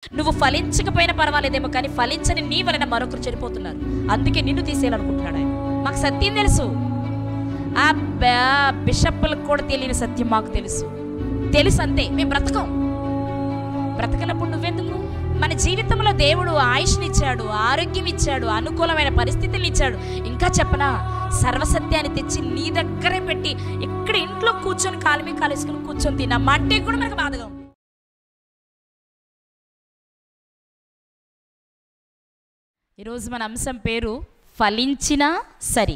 నువ్వు ఫలించకపోయినా పర్వాలేదేమో కానీ ఫలించని నీ వలన మరొకరు చనిపోతున్నారు అందుకే నిన్ను తీసేయాలనుకుంటున్నాడు ఆయన మాకు సత్యం తెలుసు ఆ బ- బిషప్పులకు కూడా తెలియని సత్యం మాకు తెలుసు తెలుసు అంతే మేము బ్రతకం బ్రతకనప్పుడు నువ్వెందుకు మన జీవితంలో దేవుడు ఆయుష్ని ఇచ్చాడు ఆరోగ్యం ఇచ్చాడు అనుకూలమైన పరిస్థితులు ఇచ్చాడు ఇంకా చెప్పనా సర్వసత్యాన్ని తెచ్చి నీ దగ్గరే పెట్టి ఇక్కడ ఇంట్లో కూర్చొని కాలు మీద కాలేసుకుని కూర్చొని తినమ్మా అంటే కూడా మనకు బాధగా ఉంది ఈరోజు మన అంశం పేరు ఫలించినా సరి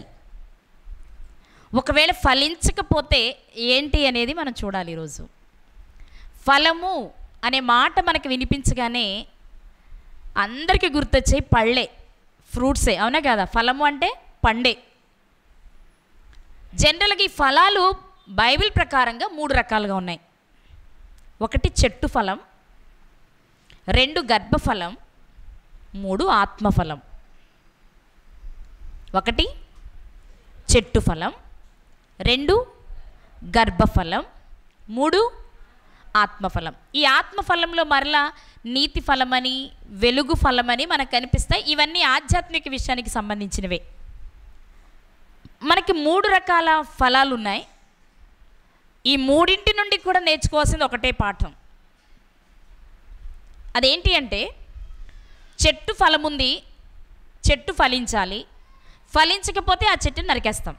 ఒకవేళ ఫలించకపోతే ఏంటి అనేది మనం చూడాలి ఈరోజు ఫలము అనే మాట మనకి వినిపించగానే అందరికీ గుర్తొచ్చాయి పళ్ళే ఫ్రూట్సే అవునా కదా ఫలము అంటే పండే జనరల్గా ఈ ఫలాలు బైబిల్ ప్రకారంగా మూడు రకాలుగా ఉన్నాయి ఒకటి చెట్టు ఫలం రెండు గర్భఫలం మూడు ఆత్మఫలం ఒకటి చెట్టు ఫలం రెండు గర్భఫలం మూడు ఆత్మఫలం ఈ ఆత్మఫలంలో మరలా నీతి ఫలమని వెలుగు ఫలమని మనకు కనిపిస్తాయి ఇవన్నీ ఆధ్యాత్మిక విషయానికి సంబంధించినవే మనకి మూడు రకాల ఫలాలు ఉన్నాయి ఈ మూడింటి నుండి కూడా నేర్చుకోవాల్సింది ఒకటే పాఠం అదేంటి అంటే చెట్టు ఫలముంది చెట్టు ఫలించాలి ఫలించకపోతే ఆ చెట్టుని నరికేస్తాం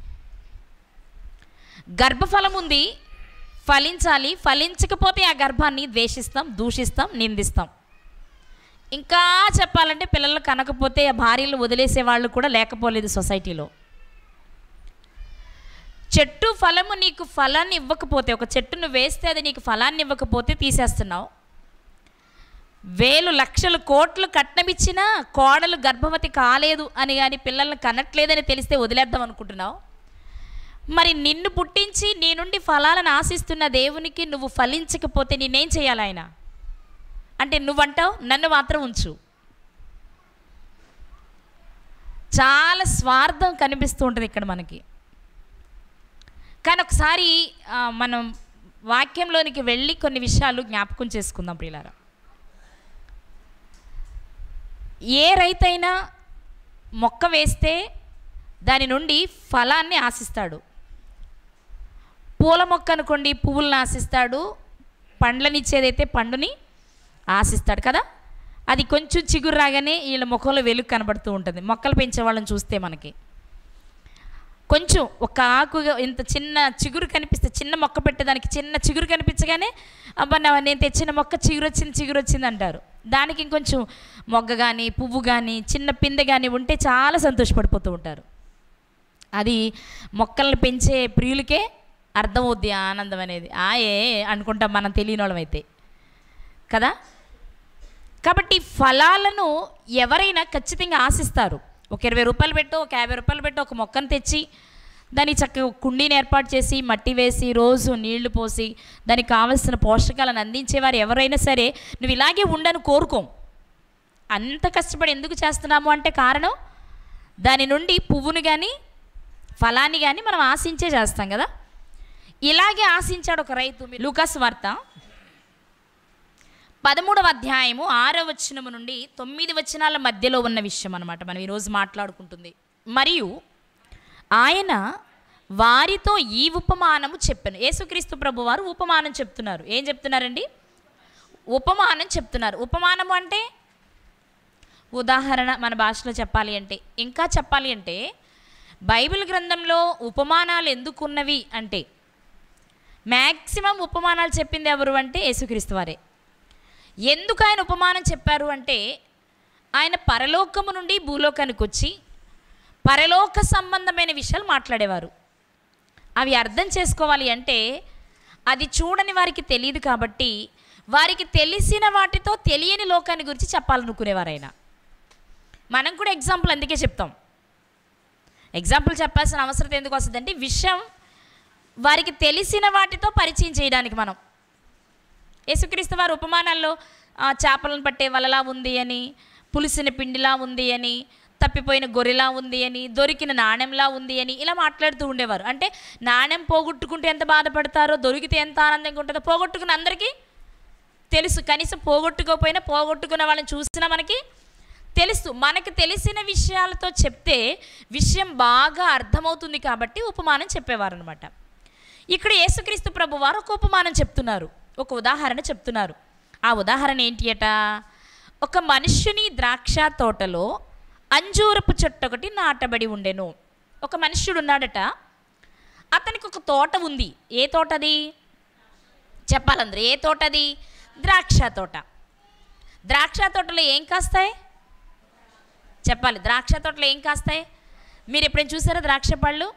గర్భఫలం ఉంది ఫలించాలి ఫలించకపోతే ఆ గర్భాన్ని ద్వేషిస్తాం దూషిస్తాం నిందిస్తాం ఇంకా చెప్పాలంటే పిల్లలు కనకపోతే ఆ భార్యలు వదిలేసే వాళ్ళు కూడా లేకపోలేదు సొసైటీలో చెట్టు ఫలము నీకు ఫలాన్ని ఇవ్వకపోతే ఒక చెట్టును వేస్తే అది నీకు ఫలాన్ని ఇవ్వకపోతే తీసేస్తున్నావు వేలు లక్షలు కోట్లు కట్నమిచ్చినా కోడలు గర్భవతి కాలేదు అని కానీ పిల్లల్ని కనట్లేదని తెలిస్తే వదిలేద్దాం అనుకుంటున్నావు మరి నిన్ను పుట్టించి నీ నుండి ఫలాలను ఆశిస్తున్న దేవునికి నువ్వు ఫలించకపోతే నేనేం చేయాలి ఆయన అంటే నువ్వంటావు నన్ను మాత్రం ఉంచు చాలా స్వార్థం కనిపిస్తూ ఉంటుంది ఇక్కడ మనకి కానీ ఒకసారి ఆ, మనం వాక్యంలోనికి వెళ్ళి కొన్ని విషయాలు జ్ఞాపకం చేసుకుందాం ప్రియులారా ఏ రైతైనా మొక్క వేస్తే దాని నుండి ఫలాన్ని ఆశిస్తాడు పూల మొక్క అనుకోండి పువ్వులను ఆశిస్తాడు పండ్లనిచ్చేదైతే పండుని ఆశిస్తాడు కదా అది కొంచెం చిగురు రాగానే వీళ్ళ ముఖంలో వెలుగు కనబడుతూ ఉంటుంది మొక్కలు పెంచే వాళ్ళని చూస్తే మనకి కొంచెం ఒక ఆకు ఇంత చిన్న చిగురు కనిపిస్తే చిన్న మొక్క పెట్టేదానికి చిన్న చిగురు కనిపించగానే అబ్బా నా నేను తెచ్చిన మొక్క చిగురు వచ్చింది చిగురు వచ్చింది అంటారు దానికి ఇంకొంచెం మొగ్గ కానీ పువ్వు కానీ చిన్న పిందె కానీ ఉంటే చాలా సంతోషపడిపోతూ ఉంటారు అది మొక్కల్ని పెంచే ప్రియులకే అర్థమవుద్ది ఆ ఆనందం అనేది ఆ ఏ అనుకుంటాం మనం తెలియని వాళ్ళమైతే కదా కాబట్టి ఫలాలను ఎవరైనా ఖచ్చితంగా ఆశిస్తారు ఒక ఇరవై రూపాయలు పెట్టో ఒక యాభై రూపాయలు పెట్టో ఒక మొక్కను తెచ్చి దానికి చక్కగా కుండీని ఏర్పాటు చేసి మట్టి వేసి రోజు నీళ్లు పోసి దానికి కావలసిన పోషకాలను అందించేవారు ఎవరైనా సరే నువ్వు ఇలాగే ఉండని కోరుకోం అంత కష్టపడి ఎందుకు చేస్తున్నాము అంటే కారణం దాని నుండి పువ్వును కానీ ఫలాన్ని కానీ మనం ఆశించే చేస్తాం కదా ఇలాగే ఆశించాడు ఒక రైతు లూకాస్ వార్త పదమూడవ అధ్యాయము ఆరో వచనము నుండి తొమ్మిది వచనాల మధ్యలో ఉన్న విషయం అనమాట మనం ఈరోజు మాట్లాడుకుంటుంది మరియు ఆయన వారితో ఈ ఉపమానము చెప్పాను యేసుక్రీస్తు ప్రభు వారు ఉపమానం చెప్తున్నారు ఏం చెప్తున్నారండి ఉపమానం చెప్తున్నారు ఉపమానము అంటే ఉదాహరణ మన భాషలో చెప్పాలి అంటే ఇంకా చెప్పాలి అంటే బైబిల్ గ్రంథంలో ఉపమానాలు ఎందుకున్నవి అంటే మ్యాక్సిమం ఉపమానాలు చెప్పింది ఎవరు అంటే యేసుక్రీస్తు వారే ఎందుకు ఆయన ఉపమానం చెప్పారు అంటే ఆయన పరలోకము నుండి భూలోకానికి వచ్చి పరలోక సంబంధమైన విషయాలు మాట్లాడేవారు అవి అర్థం చేసుకోవాలి అంటే అది చూడని వారికి తెలియదు కాబట్టి వారికి తెలిసిన వాటితో తెలియని లోకాన్ని గురించి చెప్పాలనుకునేవారు ఆయన మనం కూడా ఎగ్జాంపుల్ అందుకే చెప్తాం ఎగ్జాంపుల్ చెప్పాల్సిన అవసరం ఎందుకు వస్తుందంటే విషయం వారికి తెలిసిన వాటితో పరిచయం చేయడానికి మనం యేసుక్రీస్తు వారు ఉపమానాల్లో ఆ, చేపలను పట్టే వలలా ఉంది అని పులిసిన పిండిలా ఉంది అని తప్పిపోయిన గొర్రెలా ఉంది అని దొరికిన నాణ్యంలా ఉంది అని ఇలా మాట్లాడుతూ ఉండేవారు అంటే నాణ్యం పోగొట్టుకుంటే ఎంత బాధపడతారో దొరికితే ఎంత ఆనందంగా ఉంటుందో పోగొట్టుకున్న అందరికీ తెలుసు కనీసం పోగొట్టుకోకపోయినా పోగొట్టుకున్న వాళ్ళని చూసినా మనకి తెలుసు మనకి తెలిసిన విషయాలతో చెప్తే విషయం బాగా అర్థమవుతుంది కాబట్టి ఉపమానం చెప్పేవారు అనమాట ఇక్కడ యేసుక్రీస్తు ప్రభు వారు ఒక ఉపమానం చెప్తున్నారు ఒక ఉదాహరణ చెప్తున్నారు ఆ ఉదాహరణ ఏంటి అట ఒక మనుష్యుని ద్రాక్ష తోటలో అంజూరపు చెట్టు ఒకటి నాటబడి ఉండెను ఒక మనుష్యుడు ఉన్నాడట అతనికి ఒక తోట ఉంది ఏ తోటది చెప్పాలందరూ ఏ తోటది ద్రాక్ష తోట ద్రాక్ష తోటలో ఏం కాస్తాయి చెప్పాలి ద్రాక్ష తోటలో ఏం కాస్తాయి మీరు ఎప్పుడైనా చూసారా ద్రాక్ష పళ్ళు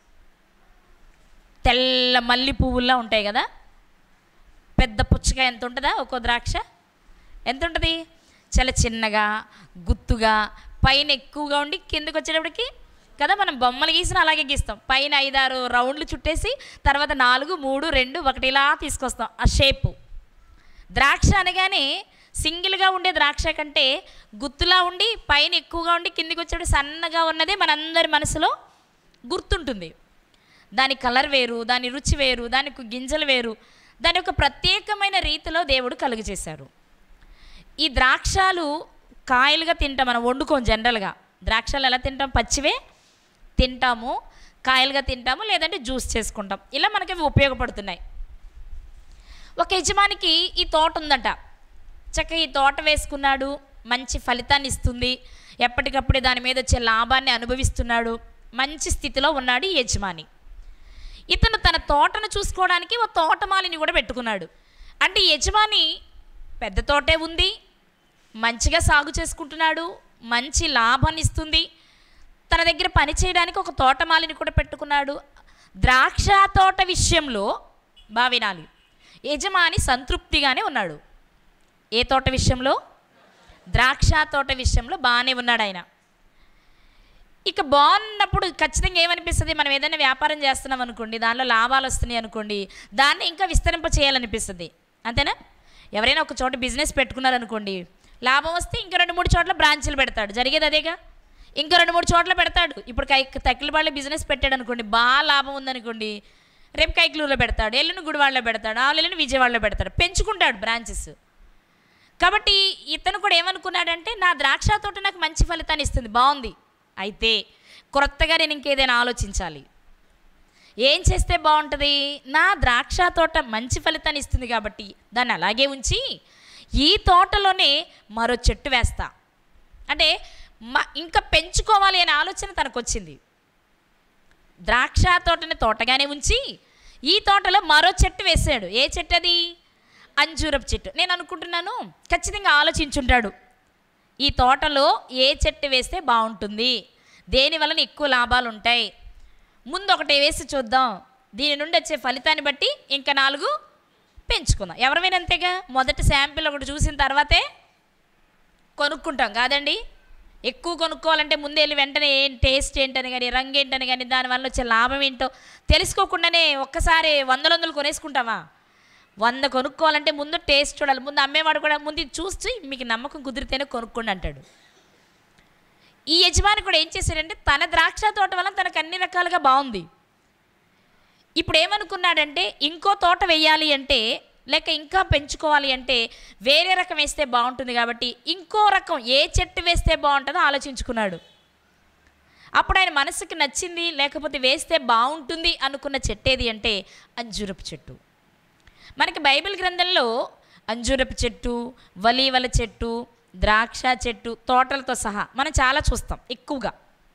తెల్ల మల్లి పువ్వుల్లా ఉంటాయి కదా పెద్ద పుచ్చకాయ ఎంత ఉంటుందా ఒక్కో ద్రాక్ష ఎంత ఉంటుంది చాలా చిన్నగా గుత్తుగా పైన ఎక్కువగా ఉండి కిందకి వచ్చేటప్పటికి కదా మనం బొమ్మలు గీసిన అలాగే గీస్తాం పైన ఐదారు రౌండ్లు చుట్టేసి తర్వాత నాలుగు మూడు రెండు ఒకటి ఇలా తీసుకొస్తాం ఆ షేపు ద్రాక్ష అనగానే సింగిల్గా ఉండే ద్రాక్ష కంటే గుత్తులా ఉండి పైన ఎక్కువగా ఉండి కిందికి వచ్చేటప్పుడు సన్నగా ఉన్నదే మనందరి మనసులో గుర్తుంటుంది దాని కలర్ వేరు దాని రుచి వేరు దానికి గింజలు వేరు దాని యొక్క ప్రత్యేకమైన రీతిలో దేవుడు కలుగు చేశారు ఈ ద్రాక్షాలు కాయలుగా తింటాం మనం వండుకోం జనరల్గా ద్రాక్షాలు ఎలా తింటాం పచ్చివే తింటాము కాయలుగా తింటాము లేదంటే జ్యూస్ చేసుకుంటాం ఇలా మనకి అవి ఉపయోగపడుతున్నాయి ఒక యజమానికి ఈ తోట ఉందంట చక్కగా ఈ తోట వేసుకున్నాడు మంచి ఫలితాన్ని ఇస్తుంది ఎప్పటికప్పుడు దాని మీద వచ్చే లాభాన్ని అనుభవిస్తున్నాడు మంచి స్థితిలో ఉన్నాడు ఈ యజమాని ఇతను తన తోటను చూసుకోవడానికి ఓ తోటమాలిని కూడా పెట్టుకున్నాడు అంటే ఈ యజమాని పెద్ద తోటే ఉంది మంచిగా సాగు చేసుకుంటున్నాడు మంచి లాభాన్ని ఇస్తుంది తన దగ్గర పని చేయడానికి ఒక తోటమాలిని కూడా పెట్టుకున్నాడు ద్రాక్ష తోట విషయంలో బాగా వినాలి యజమాని సంతృప్తిగానే ఉన్నాడు ఏ తోట విషయంలో ద్రాక్ష తోట విషయంలో బాగానే ఉన్నాడు ఆయన ఇక బాగున్నప్పుడు ఖచ్చితంగా ఏమనిపిస్తుంది మనం ఏదైనా వ్యాపారం చేస్తున్నాం అనుకోండి దానిలో లాభాలు వస్తున్నాయి అనుకోండి దాన్ని ఇంకా విస్తరింప చేయాలనిపిస్తుంది అంతేనా ఎవరైనా ఒక చోట బిజినెస్ పెట్టుకున్నారనుకోండి లాభం వస్తే ఇంకా రెండు మూడు చోట్ల బ్రాంచీలు పెడతాడు జరిగేది అదేగా ఇంకా రెండు మూడు చోట్ల పెడతాడు ఇప్పుడు కై తక్కిలబాళ్ళ బిజినెస్ పెట్టాడు అనుకోండి బాగా లాభం ఉందనుకోండి రేపు కైక్లూరులో పెడతాడు ఎల్లుని గుడివాడలో పెడతాడు ఆ ఎల్లుని విజయవాడలో పెడతాడు పెంచుకుంటాడు బ్రాంచెస్ కాబట్టి ఇతను కూడా ఏమనుకున్నాడంటే నా ద్రాక్ష తోట నాకు మంచి ఫలితాన్ని ఇస్తుంది బాగుంది అయితే క్రొత్తగా నేను ఇంకేదైనా ఆలోచించాలి ఏం చేస్తే బాగుంటుంది నా ద్రాక్ష తోట మంచి ఫలితాన్ని ఇస్తుంది కాబట్టి దాన్ని అలాగే ఉంచి ఈ తోటలోనే మరో చెట్టు వేస్తా అంటే మ ఇంకా పెంచుకోవాలి అనే ఆలోచన తనకు వచ్చింది ద్రాక్ష తోటని తోటగానే ఉంచి ఈ తోటలో మరో చెట్టు వేసాడు ఏ చెట్టు అది అంజూరపు చెట్టు నేను అనుకుంటున్నాను ఖచ్చితంగా ఆలోచించుంటాడు ఈ తోటలో ఏ చెట్టు వేస్తే బాగుంటుంది దేని వలన ఎక్కువ లాభాలు ఉంటాయి ముందు ఒకటి వేసి చూద్దాం దీని నుండి వచ్చే ఫలితాన్ని బట్టి ఇంకా నాలుగు పెంచుకుందాం ఎవరైనా అంతేగా మొదటి శాంపిల్ ఒకటి చూసిన తర్వాతే కొనుక్కుంటాం కాదండి ఎక్కువ కొనుక్కోవాలంటే ముందే వెళ్ళి వెంటనే ఏం టేస్ట్ ఏంటని కానీ రంగు ఏంటని కానీ దానివల్ల వచ్చే లాభం ఏంటో తెలుసుకోకుండానే ఒక్కసారి వందల వందలు కొనేసుకుంటామా వంద కొనుక్కోవాలంటే ముందు టేస్ట్ చూడాలి ముందు అమ్మేవాడు కూడా ముందు ఇది చూసి మీకు నమ్మకం కుదిరితేనే కొనుక్కోండి అంటాడు ఈ యజమాని కూడా ఏం చేశాడంటే తన ద్రాక్ష తోట వల్ల తనకు అన్ని రకాలుగా బాగుంది ఇప్పుడు ఏమనుకున్నాడంటే ఇంకో తోట వేయాలి అంటే లేక ఇంకా పెంచుకోవాలి అంటే వేరే రకం వేస్తే బాగుంటుంది కాబట్టి ఇంకో రకం ఏ చెట్టు వేస్తే బాగుంటుందో ఆలోచించుకున్నాడు అప్పుడు ఆయన మనసుకి నచ్చింది లేకపోతే వేస్తే బాగుంటుంది అనుకున్న చెట్టు ఏది అంటే అంజూరపు చెట్టు మనకి బైబిల్ గ్రంథంలో అంజూరపు చెట్టు వలీవల చెట్టు ద్రాక్ష చెట్టు తోటలతో సహా మనం చాలా చూస్తాం ఎక్కువగా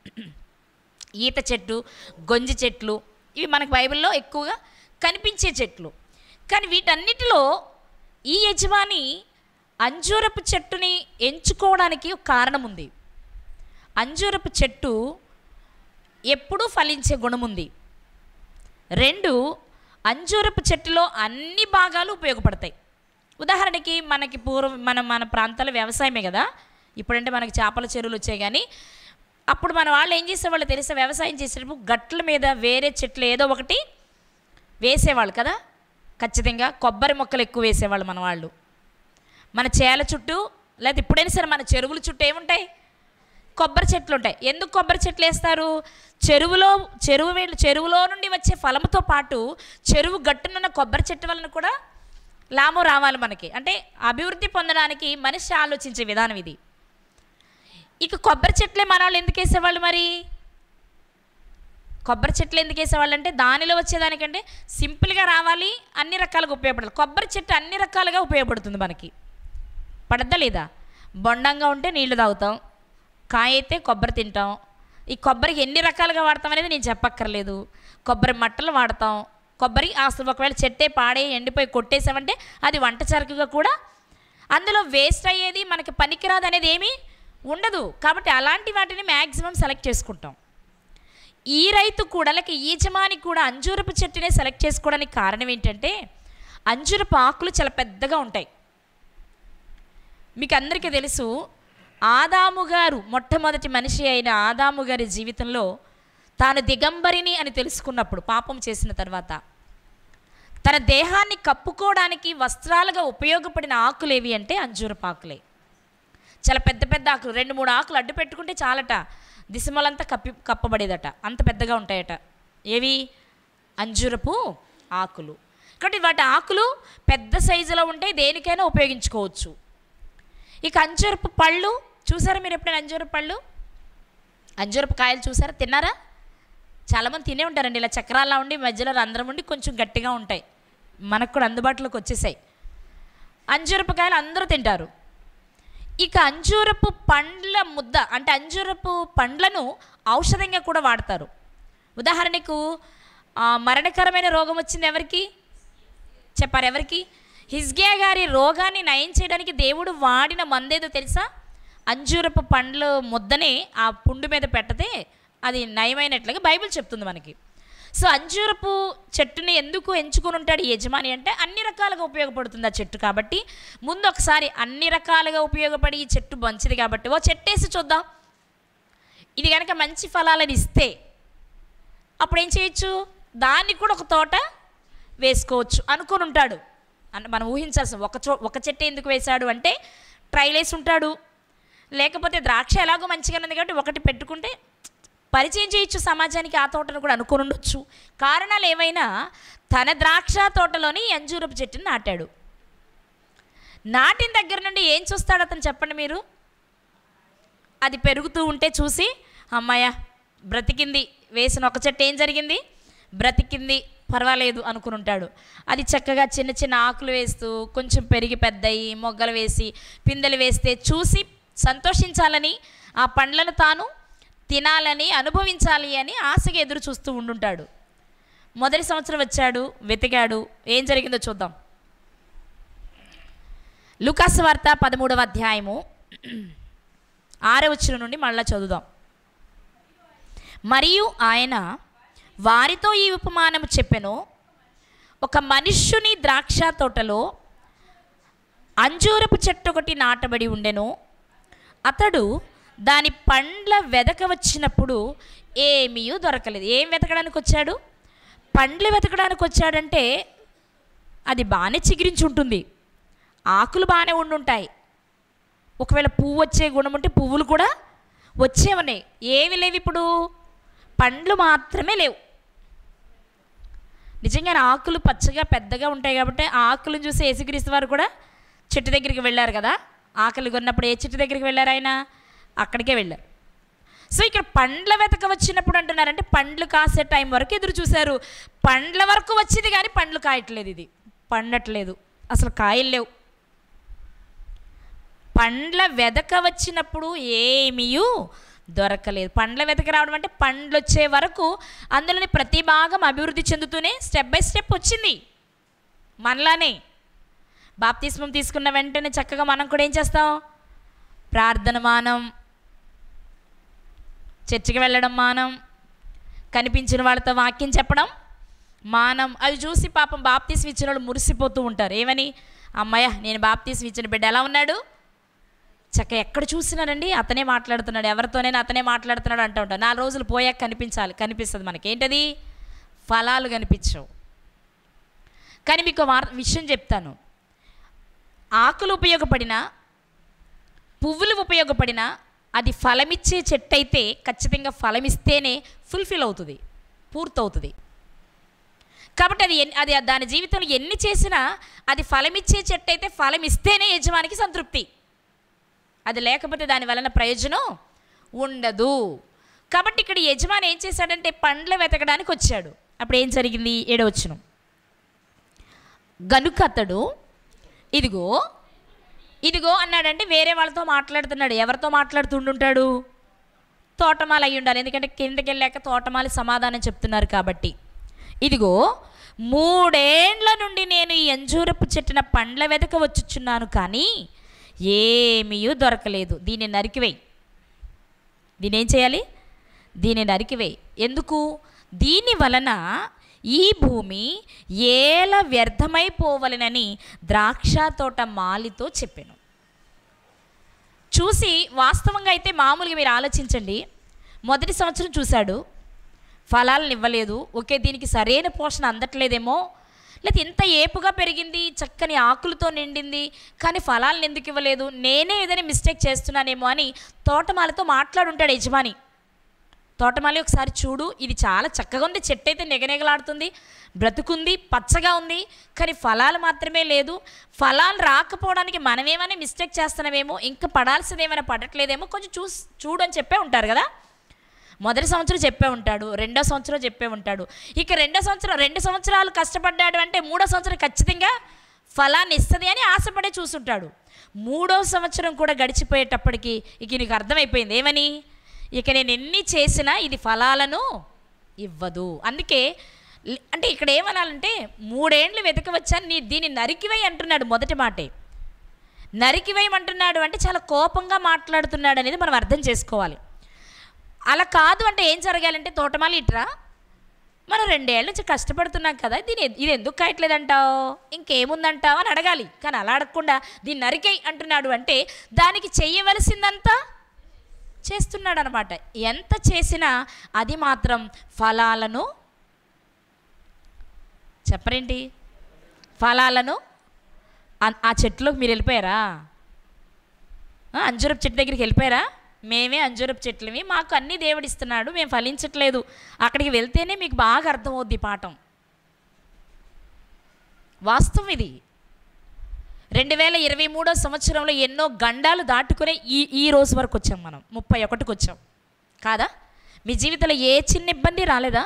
ఈత చెట్టు గొంజి చెట్లు ఇవి మనకు బైబిల్లో ఎక్కువగా కనిపించే చెట్లు కానీ వీటన్నిటిలో ఈ యజమాని అంజూరపు చెట్టుని ఎంచుకోవడానికి ఒక కారణం ఉంది అంజూరపు చెట్టు ఎప్పుడూ ఫలించే గుణం ఉంది రెండు అంజూరపు చెట్టులో అన్ని భాగాలు ఉపయోగపడతాయి ఉదాహరణకి మనకి పూర్వం మన మన ప్రాంతాల వ్యవసాయమే కదా ఇప్పుడంటే మనకి చేపల చెరువులు వచ్చాయి కానీ అప్పుడు మన వాళ్ళు ఏం చేసేవాళ్ళు తెలిసే వ్యవసాయం చేసేటప్పుడు గట్ల మీద వేరే చెట్లు ఏదో ఒకటి వేసేవాళ్ళు కదా ఖచ్చితంగా కొబ్బరి మొక్కలు ఎక్కువ వేసేవాళ్ళు మన వాళ్ళు మన చేల చుట్టూ లేదా ఇప్పుడైనా సరే మన చెరువుల చుట్టూ ఏముంటాయి కొబ్బరి చెట్లు ఉంటాయి ఎందుకు కొబ్బరి చెట్లు వేస్తారు చెరువులో చెరువు వేళ్ళు చెరువులో నుండి వచ్చే ఫలముతో పాటు చెరువు గట్టునున్న కొబ్బరి చెట్టు వలన కూడా లాభం రావాలి మనకి అంటే అభివృద్ధి పొందడానికి మనిషి ఆలోచించే విధానం ఇది ఇక కొబ్బరి చెట్లే మన వాళ్ళు ఎందుకు వేసేవాళ్ళు మరి కొబ్బరి చెట్లు ఎందుకు వేసేవాళ్ళు అంటే దానిలో వచ్చేదానికంటే సింపుల్గా రావాలి అన్ని రకాలుగా ఉపయోగపడాలి కొబ్బరి చెట్టు అన్ని రకాలుగా ఉపయోగపడుతుంది మనకి పడద్దా లేదా బొండంగా ఉంటే నీళ్లు తాగుతాం కాయ అయితే కొబ్బరి తింటాం ఈ కొబ్బరికి ఎన్ని రకాలుగా వాడతాం అనేది నేను చెప్పక్కర్లేదు కొబ్బరి మట్టలు వాడతాం కొబ్బరి అసలు ఒకవేళ చెట్టే పాడే ఎండిపోయి కొట్టేసామంటే అది వంట సరుకుగా కూడా అందులో వేస్ట్ అయ్యేది మనకి పనికిరాదు అనేది ఏమీ ఉండదు కాబట్టి అలాంటి వాటిని మ్యాక్సిమం సెలెక్ట్ చేసుకుంటాం ఈ రైతు కూడా లేక ఈ యజమాని కూడా అంజూరపు చెట్టునే సెలెక్ట్ చేసుకోవడానికి కారణం ఏంటంటే అంజూరపు ఆకులు చాలా పెద్దగా ఉంటాయి మీకు అందరికీ తెలుసు ఆదాము గారు మొట్టమొదటి మనిషి అయిన ఆదాము గారి జీవితంలో తాను దిగంబరిని అని తెలుసుకున్నప్పుడు పాపం చేసిన తర్వాత తన దేహాన్ని కప్పుకోవడానికి వస్త్రాలుగా ఉపయోగపడిన ఆకులు ఏవి అంటే అంజూరపు ఆకులే చాలా పెద్ద పెద్ద ఆకులు రెండు మూడు ఆకులు అడ్డు పెట్టుకుంటే చాలట దిశమలంతా కప్పి కప్పబడేదట అంత పెద్దగా ఉంటాయట ఏవి అంజూరపు ఆకులు కాబట్టి వాటి ఆకులు పెద్ద సైజులో ఉంటాయి దేనికైనా ఉపయోగించుకోవచ్చు ఇక అంజూరపు పళ్ళు చూసారా మీరు ఎప్పుడైనా అంజూరపు పళ్ళు అంజూరపు కాయలు చూసారా తిన్నారా చాలామంది తినే ఉంటారండి ఇలా చక్రాల్లా ఉండి మధ్యలో రంధ్రం ఉండి కొంచెం గట్టిగా ఉంటాయి మనకు కూడా అందుబాటులోకి వచ్చేసాయి అంజూరపు కాయలు అందరూ తింటారు ఇక అంజూరపు పండ్ల ముద్ద అంటే అంజూరపు పండ్లను ఔషధంగా కూడా వాడతారు ఉదాహరణకు ఆ, మరణకరమైన రోగం వచ్చింది ఎవరికి చెప్పారు ఎవరికి హిజ్గియా గారి రోగాన్ని నయం చేయడానికి దేవుడు వాడిన మందేదో తెలుసా అంజూరపు పండ్ల ముద్దనే ఆ పుండు మీద పెట్టతే అది నయమైనట్లుగా బైబిల్ చెప్తుంది మనకి సో అంజూరపు చెట్టుని ఎందుకు ఎంచుకొని ఉంటాడు ఈ యజమాని అంటే అన్ని రకాలుగా ఉపయోగపడుతుంది ఆ చెట్టు కాబట్టి ముందు ఒకసారి అన్ని రకాలుగా ఉపయోగపడి ఈ చెట్టు మంచిది కాబట్టి ఓ చెట్టేసి చూద్దాం ఇది కనుక మంచి ఫలాలను ఇస్తే అప్పుడు ఏం చేయొచ్చు దాన్ని కూడా ఒక తోట వేసుకోవచ్చు అనుకొని ఉంటాడు అని మనం ఊహించాల్సిన ఒక చో ఒక చెట్టు ఎందుకు వేశాడు అంటే ట్రైల్ వేసి ఉంటాడు లేకపోతే ద్రాక్ష ఎలాగో మంచిగా ఉంది కాబట్టి ఒకటి పెట్టుకుంటే పరిచయం చేయొచ్చు సమాజానికి ఆ తోటను కూడా అనుకొని ఉండొచ్చు కారణాలు ఏమైనా తన ద్రాక్ష తోటలోని ఈ అంజూరపు చెట్టుని నాటాడు నాటిన దగ్గర నుండి ఏం చూస్తాడు అతను చెప్పండి మీరు అది పెరుగుతూ ఉంటే చూసి అమ్మాయ బ్రతికింది వేసిన ఒక చెట్టు ఏం జరిగింది బ్రతికింది పర్వాలేదు అనుకుని ఉంటాడు అది చక్కగా చిన్న చిన్న ఆకులు వేస్తూ కొంచెం పెరిగి పెద్దయి మొగ్గలు వేసి పిందెలు వేస్తే చూసి సంతోషించాలని ఆ పండ్లను తాను తినాలని అనుభవించాలి అని ఆశగా ఎదురు చూస్తూ ఉండుంటాడు మొదటి సంవత్సరం వచ్చాడు వెతికాడు ఏం జరిగిందో చూద్దాం లుకాస్ వార్త పదమూడవ అధ్యాయము ఆరో వచ్చిన నుండి మళ్ళా చదువుదాం మరియు ఆయన వారితో ఈ ఉపమానము చెప్పెను ఒక మనుష్యుని ద్రాక్ష తోటలో అంజూరపు చెట్టు ఒకటి నాటబడి ఉండెను అతడు దాని పండ్ల వెదక వచ్చినప్పుడు ఏమీ దొరకలేదు ఏం వెతకడానికి వచ్చాడు పండ్లు వెతకడానికి వచ్చాడంటే అది బాగానే చిగిరించి ఉంటుంది ఆకులు బాగానే ఉండుంటాయి ఒకవేళ పువ్వు వచ్చే గుణం ఉంటే పువ్వులు కూడా వచ్చే ఉన్నాయి ఏవి లేవు ఇప్పుడు పండ్లు మాత్రమే లేవు నిజంగా ఆకులు పచ్చగా పెద్దగా ఉంటాయి కాబట్టి ఆ ఆకులను చూసి యేసుక్రీస్తు వారు కూడా చెట్టు దగ్గరికి వెళ్ళారు కదా ఆకలి కొన్నప్పుడు ఏ చెట్టు దగ్గరికి వెళ్ళారు ఆయన అక్కడికే వెళ్ళారు సో ఇక్కడ పండ్ల వెతక వచ్చినప్పుడు అంటున్నారంటే పండ్లు కాసే టైం వరకు ఎదురు చూశారు పండ్ల వరకు వచ్చింది కానీ పండ్లు కాయట్లేదు ఇది పండట్లేదు అసలు కాయలు లేవు పండ్ల వెదక వచ్చినప్పుడు ఏమీయూ దొరకలేదు పండ్ల వెతక రావడం అంటే పండ్లు వచ్చే వరకు అందులోని ప్రతి భాగం అభివృద్ధి చెందుతూనే స్టెప్ బై స్టెప్ వచ్చింది మనలానే బాప్తిస్మం తీసుకున్న వెంటనే చక్కగా మనం కూడా ఏం చేస్తాం ప్రార్థన మానం చర్చికి వెళ్ళడం మానం కనిపించిన వాళ్ళతో వాక్యం చెప్పడం మానం అవి చూసి పాపం బాప్తీస్ ఇచ్చిన వాళ్ళు మురిసిపోతూ ఉంటారు ఏమని అమ్మాయ నేను బాప్తీస్ ఇచ్చిన బిడ్డ ఎలా ఉన్నాడు చక్క ఎక్కడ చూసినారండి అతనే మాట్లాడుతున్నాడు ఎవరితోనైనా అతనే మాట్లాడుతున్నాడు అంటూ ఉంటాడు నాలుగు రోజులు పోయాక కనిపించాలి కనిపిస్తుంది మనకి ఏంటది ఫలాలు కనిపించవు కానీ మీకు వార్ విషయం చెప్తాను ఆకులు ఉపయోగపడినా పువ్వులు ఉపయోగపడినా అది ఫలమిచ్చే చెట్టు అయితే ఖచ్చితంగా ఫలమిస్తేనే ఫుల్ఫిల్ అవుతుంది పూర్తవుతుంది కాబట్టి అది ఎన్ని- అది దాని జీవితంలో ఎన్ని చేసినా అది ఫలమిచ్చే చెట్టు అయితే ఫలం ఇస్తేనే యజమానికి సంతృప్తి అది లేకపోతే దాని వలన ప్రయోజనం ఉండదు కాబట్టి ఇక్కడ యజమాని ఏం చేశాడంటే పండ్లు వెతకడానికి వచ్చాడు అప్పుడు ఏం జరిగింది ఏడవచ్చును గనుక అతడు ఇదిగో ఇదిగో అన్నాడంటే వేరే వాళ్ళతో మాట్లాడుతున్నాడు ఎవరితో మాట్లాడుతుండుంటాడు తోటమాల అయి ఉండాలి ఎందుకంటే కిందకి వెళ్ళాక తోటమాలి సమాధానం చెప్తున్నారు కాబట్టి ఇదిగో మూడేండ్ల నుండి నేను ఈ అంజూరపు చెట్టున పండ్ల వెతక వచ్చుచున్నాను కానీ ఏమీ దొరకలేదు దీన్ని నరికివేయి దీని ఏం చేయాలి దీన్ని నరికివేయి ఎందుకు దీని వలన ఈ భూమి ఏల వ్యర్థమైపోవలనని ద్రాక్ష తోట మాలితో చెప్పాను చూసి వాస్తవంగా అయితే మామూలుగా మీరు ఆలోచించండి మొదటి సంవత్సరం చూశాడు ఫలాలను ఇవ్వలేదు ఓకే దీనికి సరైన పోషణ అందట్లేదేమో లేదా ఇంత ఏపుగా పెరిగింది చక్కని ఆకులతో నిండింది కానీ ఫలాలను ఎందుకు ఇవ్వలేదు నేనే ఏదైనా మిస్టేక్ చేస్తున్నానేమో అని తోటమాలతో మాట్లాడుంటాడు యజమాని తోటమాలి ఒకసారి చూడు ఇది చాలా చక్కగా ఉంది చెట్టు అయితే నిగనిగలాడుతుంది బ్రతుకుంది పచ్చగా ఉంది కానీ ఫలాలు మాత్రమే లేదు ఫలాలు రాకపోవడానికి మనమేమైనా మిస్టేక్ చేస్తున్నామేమో ఇంకా పడాల్సింది ఏమైనా పడట్లేదేమో కొంచెం చూసి చూడు అని చెప్పే ఉంటారు కదా మొదటి సంవత్సరం చెప్పే ఉంటాడు రెండో సంవత్సరం చెప్పే ఉంటాడు ఇక రెండో సంవత్సరం రెండు సంవత్సరాలు కష్టపడ్డాడు అంటే మూడో సంవత్సరం ఖచ్చితంగా ఫలాన్ని ఇస్తుంది అని ఆశపడే చూసుంటాడు మూడో సంవత్సరం కూడా గడిచిపోయేటప్పటికి ఇక నీకు అర్థమైపోయింది ఏమని ఇక నేను ఎన్ని చేసినా ఇది ఫలాలను ఇవ్వదు అందుకే లి- అంటే ఇక్కడ ఏమనాలంటే మూడేండ్లు వెతకవచ్చాను నీ దీన్ని నరికివేయి అంటున్నాడు మొదటి మాటే నరికివేయమంటున్నాడు అంటే చాలా కోపంగా మాట్లాడుతున్నాడు అనేది మనం అర్థం చేసుకోవాలి అలా కాదు అంటే ఏం జరగాలంటే తోటమాలి ఇట్రా మనం రెండేళ్ళ నుంచి కష్టపడుతున్నాం కదా దీని ఎ- ఇది ఎందుకు కాయట్లేదంటావు ఇంకేముందంటావు అని అడగాలి కానీ అలా అడగకుండా దీన్ని నరికేయి అంటున్నాడు అంటే దానికి చెయ్యవలసిందంతా చేస్తున్నాడు అనమాట ఎంత చేసినా అది మాత్రం ఫలాలను చెప్పరేంటి ఫలాలను ఆ- ఆ చెట్టులోకి మీరు వెళ్ళిపోయారా ఆ, అంజూరపు చెట్టు దగ్గరికి వెళ్ళిపోయారా మేమే అంజూరపు చెట్లవి మాకు అన్నీ దేవుడిస్తున్నాడు మేము ఫలించట్లేదు అక్కడికి వెళ్తేనే మీకు బాగా అర్థమవుద్ది ఈ పాఠం వాస్తవం ఇది రెండు వేల ఇరవై మూడో సంవత్సరంలో ఎన్నో గండాలు దాటుకునే ఈ ఈ రోజు వరకు వచ్చాం మనం ముప్పై ఒకటికి వచ్చాం కాదా మీ జీవితంలో ఏ చిన్న ఇబ్బంది రాలేదా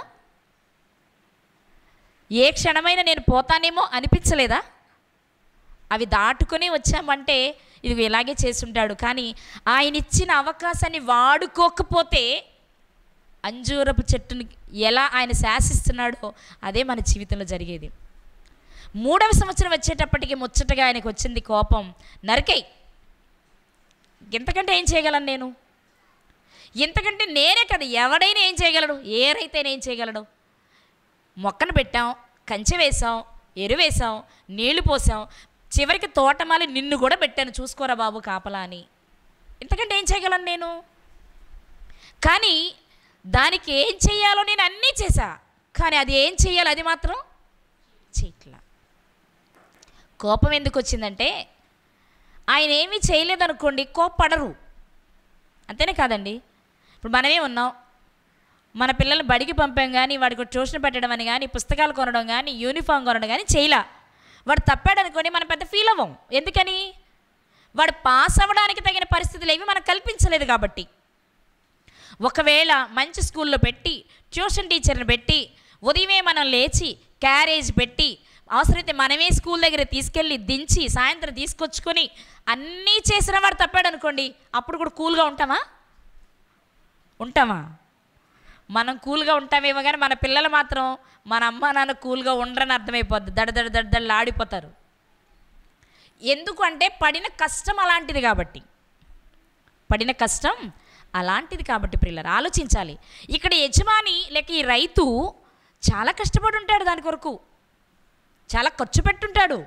ఏ క్షణమైనా నేను పోతానేమో అనిపించలేదా అవి దాటుకొని వచ్చామంటే ఇది ఇలాగే చేసుంటాడు కానీ ఆయన ఇచ్చిన అవకాశాన్ని వాడుకోకపోతే అంజూరపు చెట్టుని ఎలా ఆయన శాసిస్తున్నాడో అదే మన జీవితంలో జరిగేది మూడవ సంవత్సరం వచ్చేటప్పటికి ముచ్చటగా ఆయనకు వచ్చింది కోపం నరికై ఇంతకంటే ఏం చేయగలను నేను ఇంతకంటే నేనే కదా ఎవడైనా ఏం చేయగలడు ఏ రైతైనా ఏం చేయగలడు మొక్కను పెట్టాం కంచె వేసాం ఎరువేసాం నీళ్లు పోసాం చివరికి తోటమాలి నిన్ను కూడా పెట్టాను చూసుకోరా బాబు కాపలా అని ఇంతకంటే ఏం చేయగలను నేను కానీ దానికి ఏం చేయాలో నేను అన్నీ చేశా కానీ అది ఏం చేయాలి అది మాత్రం చేయట్లా కోపం ఎందుకు వచ్చిందంటే ఆయన ఏమీ చేయలేదనుకోండి కోప్పడరు అంతేనే కాదండి ఇప్పుడు మనమే ఉన్నాం మన పిల్లల్ని బడికి పంపాం కానీ వాడికి ట్యూషన్ పెట్టడం అని కానీ పుస్తకాలు కొనడం కానీ యూనిఫామ్ కొనడం కానీ చేయలా వాడు తప్పాడు అనుకోండి మనం పెద్ద ఫీల్ అవ్వం ఎందుకని వాడు పాస్ అవ్వడానికి తగిన పరిస్థితులు ఏవి మనకు కల్పించలేదు కాబట్టి ఒకవేళ మంచి స్కూల్లో పెట్టి ట్యూషన్ టీచర్ని పెట్టి ఉదయమే మనం లేచి క్యారేజ్ పెట్టి అవసరమైతే మనమే స్కూల్ దగ్గర తీసుకెళ్ళి దించి సాయంత్రం తీసుకొచ్చుకొని అన్నీ చేసిన వాడు తప్పాడు అనుకోండి అప్పుడు కూడా కూల్గా ఉంటామా ఉంటామా మనం కూల్గా ఉంటామేమో కానీ మన పిల్లలు మాత్రం మన అమ్మ నాన్న కూల్గా ఉండరని అర్థమైపోద్ది దడ దడ దడ దడలు ఆడిపోతారు ఎందుకు అంటే పడిన కష్టం అలాంటిది కాబట్టి పడిన కష్టం అలాంటిది కాబట్టి పిల్లలు ఆలోచించాలి ఇక్కడ యజమాని లేక ఈ రైతు చాలా కష్టపడి ఉంటాడు దాని కొరకు చాలా ఖర్చు పెట్టుంటాడు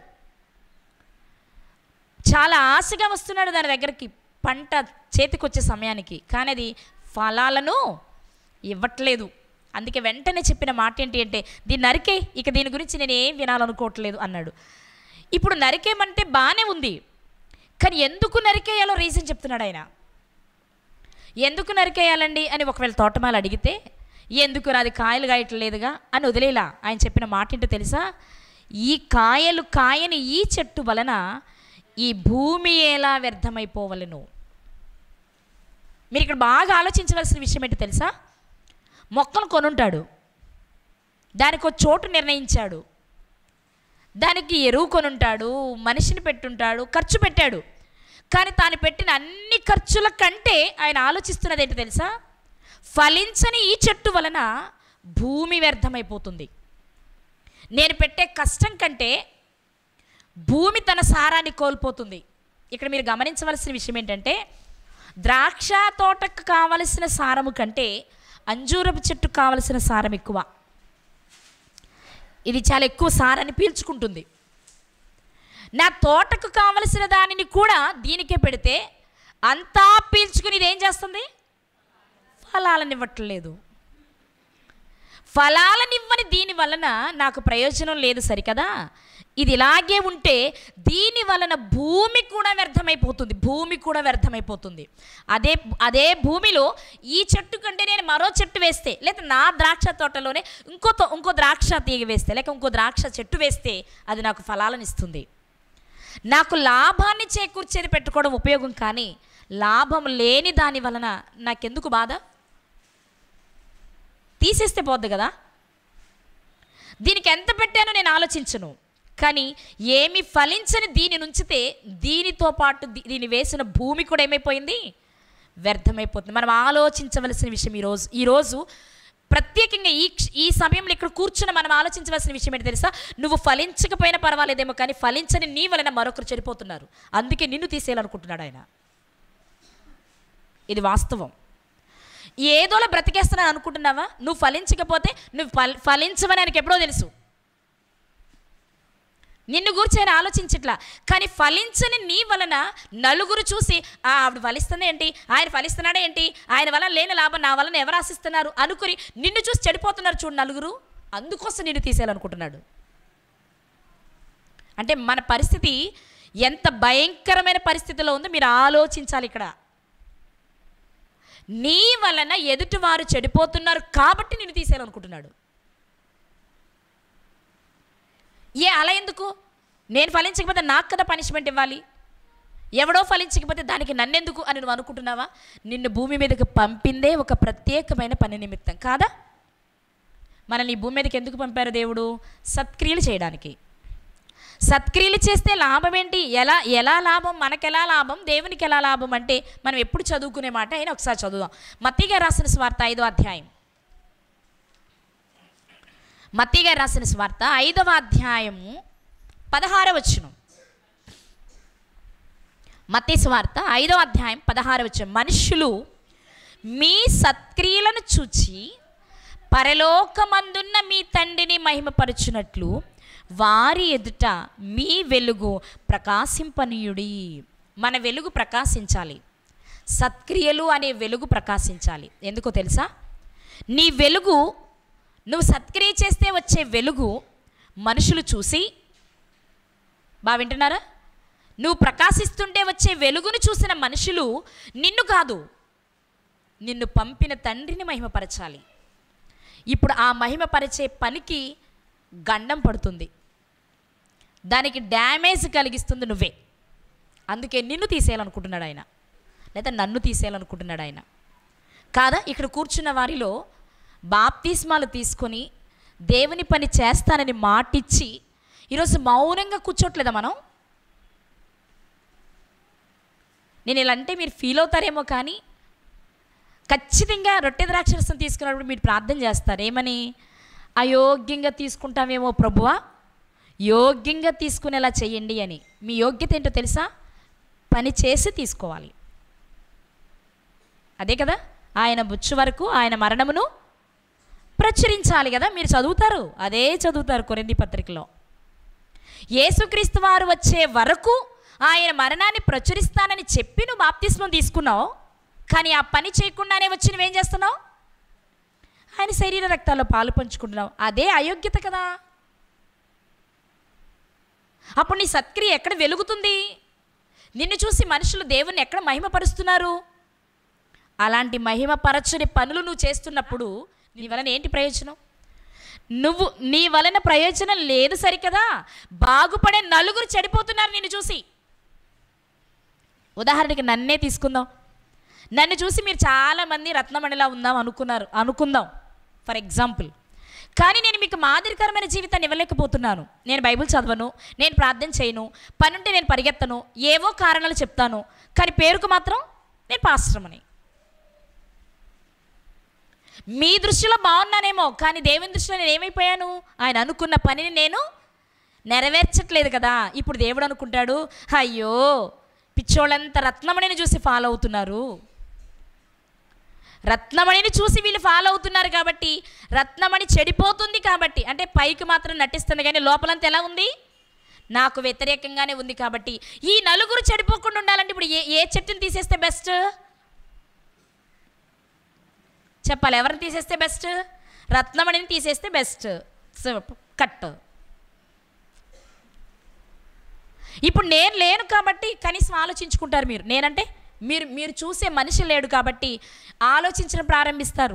చాలా ఆశగా వస్తున్నాడు దాని దగ్గరికి పంట చేతికొచ్చే సమయానికి కానీ అది ఫలాలను ఇవ్వట్లేదు అందుకే వెంటనే చెప్పిన మాట ఏంటి అంటే దీన్ని నరికే ఇక దీని గురించి నేను ఏం వినాలనుకోవట్లేదు అన్నాడు ఇప్పుడు నరికేమంటే బాగానే ఉంది కానీ ఎందుకు నరికేయాలో రీజన్ చెప్తున్నాడు ఆయన ఎందుకు నరికేయాలండి అని ఒకవేళ తోటమాల అడిగితే ఎందుకు అది కాయలు కాయట్లేదుగా అని వదిలేలా ఆయన చెప్పిన మాట ఏంటో తెలుసా ఈ కాయలు కాయని ఈ చెట్టు వలన ఈ భూమి ఎలా వ్యర్థమైపోవలను మీరు ఇక్కడ బాగా ఆలోచించవలసిన విషయం ఏంటో తెలుసా మొక్కను కొనుంటాడు దానికి ఒక చోటు నిర్ణయించాడు దానికి ఎరువు కొనుంటాడు మనిషిని పెట్టుంటాడు ఖర్చు పెట్టాడు కానీ తాను పెట్టిన అన్ని ఖర్చుల కంటే ఆయన ఆలోచిస్తున్నది ఏంటో తెలుసా ఫలించని ఈ చెట్టు వలన భూమి వ్యర్థమైపోతుంది నేను పెట్టే కష్టం కంటే భూమి తన సారాన్ని కోల్పోతుంది ఇక్కడ మీరు గమనించవలసిన విషయం ఏంటంటే ద్రాక్ష తోటకు కావలసిన సారము కంటే అంజూరపు చెట్టుకు కావలసిన సారం ఎక్కువ ఇది చాలా ఎక్కువ సారాన్ని పీల్చుకుంటుంది నా తోటకు కావలసిన దానిని కూడా దీనికే పెడితే అంతా పీల్చుకుని ఇది ఏం చేస్తుంది ఫలాలనివ్వట్లేదు ఫలాలనివ్వని దీని వలన నాకు ప్రయోజనం లేదు సరికదా ఇది ఇలాగే ఉంటే దీని వలన భూమి కూడా వ్యర్థమైపోతుంది భూమి కూడా వ్యర్థమైపోతుంది అదే అదే భూమిలో ఈ చెట్టు కంటే నేను మరో చెట్టు వేస్తే లేదా నా ద్రాక్ష తోటలోనే ఇంకో తో- ఇంకో ద్రాక్ష తీగ వేస్తే లేక ఇంకో ద్రాక్ష చెట్టు వేస్తే అది నాకు ఫలాలను ఇస్తుంది నాకు లాభాన్ని చేకూర్చేది పెట్టుకోవడం ఉపయోగం కానీ లాభం లేని దాని వలన నాకెందుకు బాధ తీసేస్తే పోద్ది కదా దీనికి ఎంత పెట్టానో నేను ఆలోచించను కానీ ఏమి ఫలించని దీని నుంచితే దీనితో పాటు దీ- దీని వేసిన భూమి కూడా ఏమైపోయింది వ్యర్థమైపోతుంది మనం ఆలోచించవలసిన విషయం ఈరోజు ఈరోజు ప్రత్యేకంగా ఈ క్ష- ఈ సమయంలో ఇక్కడ కూర్చుని మనం ఆలోచించవలసిన విషయం ఏంటి తెలుసా నువ్వు ఫలించకపోయినా పర్వాలేదేమో కానీ ఫలించని నీ వలన మరొకరు చెడిపోతున్నారు అందుకే నిన్ను తీసేయాలనుకుంటున్నాడు ఆయన ఇది వాస్తవం ఏదోలా బ్రతికేస్తున్నాను అనుకుంటున్నావా నువ్వు ఫలించకపోతే నువ్వు ఫల ఫలించవని ఆయనకి ఎప్పుడో తెలుసు నిన్ను గురించి ఆయన ఆలోచించట్లా కానీ ఫలించని నీ వలన నలుగురు చూసి "ఆ, ఆవిడ ఫలిస్తుంది ఏంటి ఆయన ఫలిస్తున్నాడే ఏంటి ఆయన వలన లేని లాభం నా వలన ఎవరు ఆశిస్తున్నారు అనుకుని నిన్ను చూసి చెడిపోతున్నారు చూడు నలుగురు అందుకోసం నిన్ను తీసేయాలనుకుంటున్నాడు అంటే మన పరిస్థితి ఎంత భయంకరమైన పరిస్థితిలో ఉందో మీరు ఆలోచించాలి ఇక్కడ నీ వలన ఎదుటివారు చెడిపోతున్నారు కాబట్టి నేను తీసేయాలనుకుంటున్నాడు ఏ అలా ఎందుకు నేను ఫలించకపోతే నాకు కదా పనిష్మెంట్ ఇవ్వాలి ఎవడో ఫలించకపోతే దానికి నన్నెందుకు అని నువ్వు అనుకుంటున్నావా నిన్ను భూమి మీదకి పంపిందే ఒక ప్రత్యేకమైన పని నిమిత్తం కాదా మనల్ని ఈ భూమి మీదకి ఎందుకు పంపారు దేవుడు సత్క్రియలు చేయడానికి సత్క్రియలు చేస్తే లాభం ఏంటి ఎలా ఎలా లాభం మనకెలా లాభం దేవునికి ఎలా లాభం అంటే మనం ఎప్పుడు చదువుకునే మాట అయినా ఒకసారి చదువుదాం మత్తిగా రాసిన స్వార్థ ఐదో అధ్యాయం మత్తిగా రాసిన స్వార్థ ఐదవ అధ్యాయము పదహారవ వచనం మత్తి స్వార్థ ఐదవ అధ్యాయం పదహారవ వచనం మనుషులు మీ సత్క్రియలను చూచి పరలోకమందున్న మీ తండ్రిని మహిమపరచునట్లు వారి ఎదుట మీ వెలుగు ప్రకాశింపనీయుడి మన వెలుగు ప్రకాశించాలి సత్క్రియలు అనే వెలుగు ప్రకాశించాలి ఎందుకో తెలుసా నీ వెలుగు నువ్వు సత్క్రియ చేస్తే వచ్చే వెలుగు మనుషులు చూసి బా వింటున్నారా నువ్వు ప్రకాశిస్తుంటే వచ్చే వెలుగును చూసిన మనుషులు నిన్ను కాదు నిన్ను పంపిన తండ్రిని మహిమపరచాలి ఇప్పుడు ఆ మహిమపరిచే పనికి గండం పడుతుంది దానికి డ్యామేజ్ కలిగిస్తుంది నువ్వే అందుకే నిన్ను తీసేయాలనుకుంటున్నాడు ఆయన లేదా నన్ను తీసేయాలనుకుంటున్నాడు ఆయన కాదా ఇక్కడ కూర్చున్న వారిలో బాప్తిస్మాలు తీసుకొని దేవుని పని చేస్తానని మాటిచ్చి ఈరోజు మౌనంగా కూర్చోట్లేదా మనం నేను ఇలా అంటే మీరు ఫీల్ అవుతారేమో కానీ ఖచ్చితంగా రొట్టె ద్రాక్షరసం తీసుకున్నప్పుడు మీరు ప్రార్థన చేస్తారు ఏమని అయోగ్యంగా తీసుకుంటామేమో ప్రభువా యోగ్యంగా తీసుకునేలా చేయండి అని మీ యోగ్యత ఏంటో తెలుసా పని చేసి తీసుకోవాలి అదే కదా ఆయన బుచ్చు వరకు ఆయన మరణమును ప్రచురించాలి కదా మీరు చదువుతారు అదే చదువుతారు కొరింది పత్రికలో యేసుక్రీస్తు వారు వచ్చే వరకు ఆయన మరణాన్ని ప్రచురిస్తానని చెప్పి నువ్వు బాప్తిస్మం తీసుకున్నావు కానీ ఆ పని చేయకుండానే వచ్చి నువ్వేం చేస్తున్నావు ఆయన శరీర రక్తాల్లో పాలు పంచుకుంటున్నావు అదే అయోగ్యత కదా అప్పుడు నీ సత్క్రియ ఎక్కడ వెలుగుతుంది నిన్ను చూసి మనుషులు దేవుణ్ణి ఎక్కడ మహిమపరుస్తున్నారు అలాంటి మహిమపరచని పనులు నువ్వు చేస్తున్నప్పుడు నీ వలన ఏంటి ప్రయోజనం నువ్వు నీ వలన ప్రయోజనం లేదు సరికదా బాగుపడే నలుగురు చెడిపోతున్నారు నిన్ను చూసి ఉదాహరణకి నన్నే తీసుకుందాం నన్ను చూసి మీరు చాలామంది రత్నమణిలా ఉందాం అనుకున్నారు అనుకుందాం ఫర్ ఎగ్జాంపుల్ కానీ నేను మీకు మాదిరికరమైన జీవితాన్ని ఇవ్వలేకపోతున్నాను నేను బైబిల్ చదవను నేను ప్రార్థన చేయను పనుంటే నేను పరిగెత్తను ఏవో కారణాలు చెప్తాను కానీ పేరుకు మాత్రం నేను పాశ్రమని మీ దృష్టిలో బాగున్నానేమో కానీ దేవుని దృష్టిలో నేను ఏమైపోయాను ఆయన అనుకున్న పనిని నేను నెరవేర్చట్లేదు కదా ఇప్పుడు దేవుడు అనుకుంటాడు అయ్యో పిచ్చోళ్ళంతా రత్నమణిని చూసి ఫాలో అవుతున్నారు రత్నమణిని చూసి వీళ్ళు ఫాలో అవుతున్నారు కాబట్టి రత్నమణి చెడిపోతుంది కాబట్టి అంటే పైకి మాత్రం నటిస్తుంది కానీ లోపలంతా ఎలా ఉంది నాకు వ్యతిరేకంగానే ఉంది కాబట్టి ఈ నలుగురు చెడిపోకుండా ఉండాలంటే ఇప్పుడు ఏ ఏ చెట్టుని తీసేస్తే బెస్ట్ చెప్పాలి ఎవరిని తీసేస్తే బెస్ట్ రత్నమణిని తీసేస్తే బెస్ట్ సో కట్ ఇప్పుడు నేను లేను కాబట్టి కనీసం ఆలోచించుకుంటారు మీరు నేనంటే మీరు మీరు చూసే మనిషి లేడు కాబట్టి ఆలోచించడం ప్రారంభిస్తారు